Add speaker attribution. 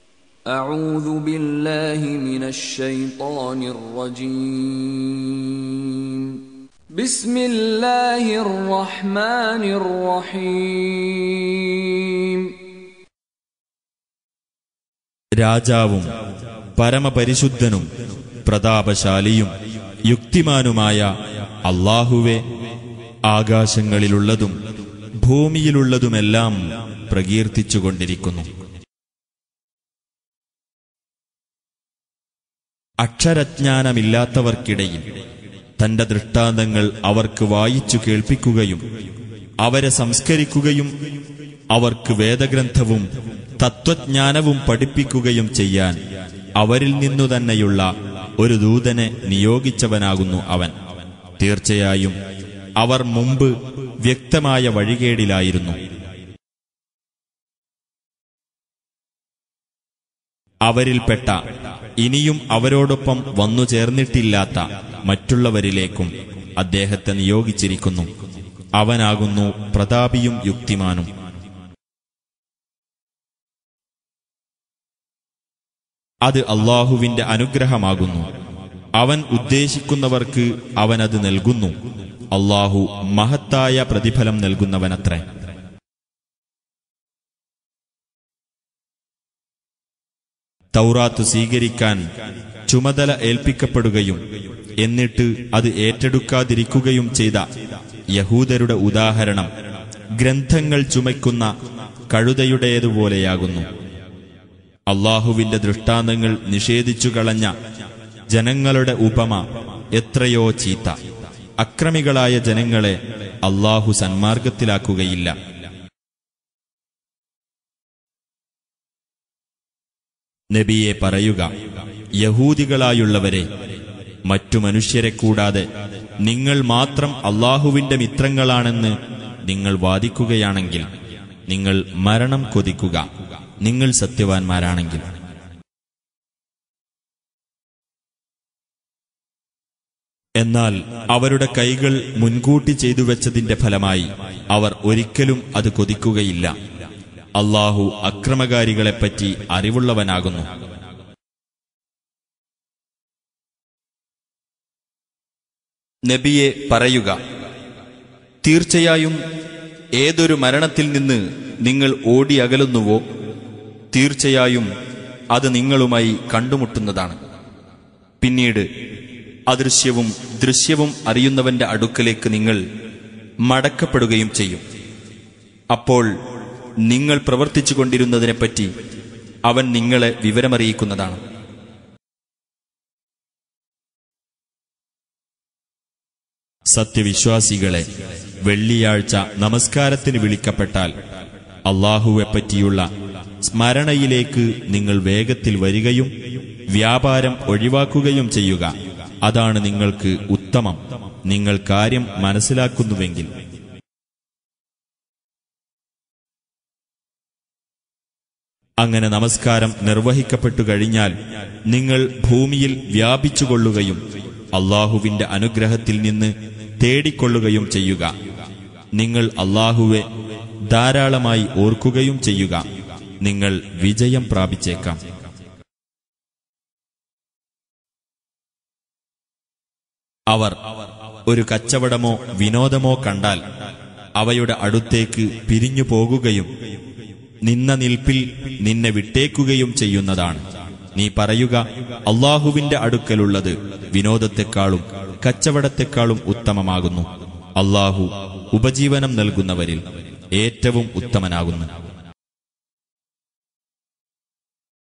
Speaker 1: أعوذ بالله من الشيطان الرجيم بسم الله الرحمن الرحيم
Speaker 2: രാജാവും പരമപരിശുദ്ധനും പ്രതാപശാലിയും യുക്തിമാനുമായ അള്ളാഹുവെ ആകാശങ്ങളിലുള്ളതും ഭൂമിയിലുള്ളതുമെല്ലാം പ്രകീർത്തിച്ചുകൊണ്ടിരിക്കുന്നു അക്ഷരജ്ഞാനമില്ലാത്തവർക്കിടയിൽ തന്റെ ദൃഷ്ടാന്തങ്ങൾ അവർക്ക് വായിച്ചു കേൾപ്പിക്കുകയും അവരെ സംസ്കരിക്കുകയും അവർക്ക് വേദഗ്രന്ഥവും തത്വജ്ഞാനവും പഠിപ്പിക്കുകയും ചെയ്യാൻ അവരിൽ നിന്നു തന്നെയുള്ള ഒരു ദൂതനെ നിയോഗിച്ചവനാകുന്നു അവൻ തീർച്ചയായും അവർ മുമ്പ് വ്യക്തമായ വഴികേടിലായിരുന്നു അവരിൽപ്പെട്ട ഇനിയും അവരോടൊപ്പം വന്നു ചേർന്നിട്ടില്ലാത്ത മറ്റുള്ളവരിലേക്കും അദ്ദേഹത്തെ നിയോഗിച്ചിരിക്കുന്നു അവനാകുന്നു പ്രതാപിയും യുക്തിമാനും അത് അള്ളാഹുവിന്റെ അനുഗ്രഹമാകുന്നു അവൻ ഉദ്ദേശിക്കുന്നവർക്ക് അവനത് നൽകുന്നു അള്ളാഹു മഹത്തായ പ്രതിഫലം നൽകുന്നവനത്രേ തൗറാത്ത് സ്വീകരിക്കാൻ ചുമതല ഏൽപ്പിക്കപ്പെടുകയും എന്നിട്ട് അത് ഏറ്റെടുക്കാതിരിക്കുകയും ചെയ്ത യഹൂദരുടെ ഉദാഹരണം ഗ്രന്ഥങ്ങൾ ചുമയ്ക്കുന്ന കഴുതയുടേതുപോലെയാകുന്നു അള്ളാഹുവിന്റെ ദൃഷ്ടാന്തങ്ങൾ നിഷേധിച്ചു കളഞ്ഞ ജനങ്ങളുടെ ഉപമ എത്രയോ ചീത്ത അക്രമികളായ ജനങ്ങളെ അള്ളാഹു സന്മാർഗത്തിലാക്കുകയില്ല നബിയെ പറയുക യഹൂദികളായുള്ളവരെ മറ്റു മനുഷ്യരെ കൂടാതെ നിങ്ങൾ മാത്രം അള്ളാഹുവിന്റെ മിത്രങ്ങളാണെന്ന് നിങ്ങൾ വാദിക്കുകയാണെങ്കിൽ നിങ്ങൾ മരണം കൊതിക്കുക നിങ്ങൾ സത്യവാൻമാരാണെങ്കിൽ എന്നാൽ അവരുടെ കൈകൾ മുൻകൂട്ടി ചെയ്തു വെച്ചതിന്റെ ഫലമായി അവർ ഒരിക്കലും അത് കൊതിക്കുകയില്ല അള്ളാഹു അക്രമകാരികളെപ്പറ്റി അറിവുള്ളവനാകുന്നു
Speaker 3: നബിയെ പറയുക തീർച്ചയായും ഏതൊരു മരണത്തിൽ നിന്ന് നിങ്ങൾ ഓടി അകലുന്നുവോ തീർച്ചയായും അത് നിങ്ങളുമായി കണ്ടുമുട്ടുന്നതാണ് പിന്നീട് അദൃശ്യവും ദൃശ്യവും അറിയുന്നവന്റെ അടുക്കലേക്ക് നിങ്ങൾ മടക്കപ്പെടുകയും ചെയ്യും അപ്പോൾ നിങ്ങൾ പ്രവർത്തിച്ചു കൊണ്ടിരുന്നതിനെപ്പറ്റി അവൻ നിങ്ങളെ വിവരമറിയിക്കുന്നതാണ്
Speaker 2: സത്യവിശ്വാസികളെ വെള്ളിയാഴ്ച നമസ്കാരത്തിന് വിളിക്കപ്പെട്ടാൽ അള്ളാഹുവെപ്പറ്റിയുള്ള സ്മരണയിലേക്ക് നിങ്ങൾ വേഗത്തിൽ വരികയും വ്യാപാരം ഒഴിവാക്കുകയും ചെയ്യുക അതാണ് നിങ്ങൾക്ക് ഉത്തമം നിങ്ങൾ കാര്യം മനസ്സിലാക്കുന്നുവെങ്കിൽ അങ്ങനെ നമസ്കാരം നിർവഹിക്കപ്പെട്ടു കഴിഞ്ഞാൽ നിങ്ങൾ ഭൂമിയിൽ വ്യാപിച്ചുകൊള്ളുകയും അള്ളാഹുവിന്റെ അനുഗ്രഹത്തിൽ നിന്ന് തേടിക്കൊള്ളുകയും ചെയ്യുക നിങ്ങൾ അള്ളാഹുവെ ധാരാളമായി ഓർക്കുകയും ചെയ്യുക നിങ്ങൾ വിജയം പ്രാപിച്ചേക്കാം അവർ ഒരു കച്ചവടമോ വിനോദമോ കണ്ടാൽ അവയുടെ അടുത്തേക്ക് പിരിഞ്ഞു പോകുകയും നിന്ന നിൽപ്പിൽ നിന്നെ വിട്ടേക്കുകയും ചെയ്യുന്നതാണ് നീ പറയുക അള്ളാഹുവിന്റെ അടുക്കലുള്ളത് വിനോദത്തെക്കാളും കച്ചവടത്തെക്കാളും ഉത്തമമാകുന്നു അള്ളാഹു ഉപജീവനം നൽകുന്നവരിൽ ഏറ്റവും ഉത്തമനാകുന്നു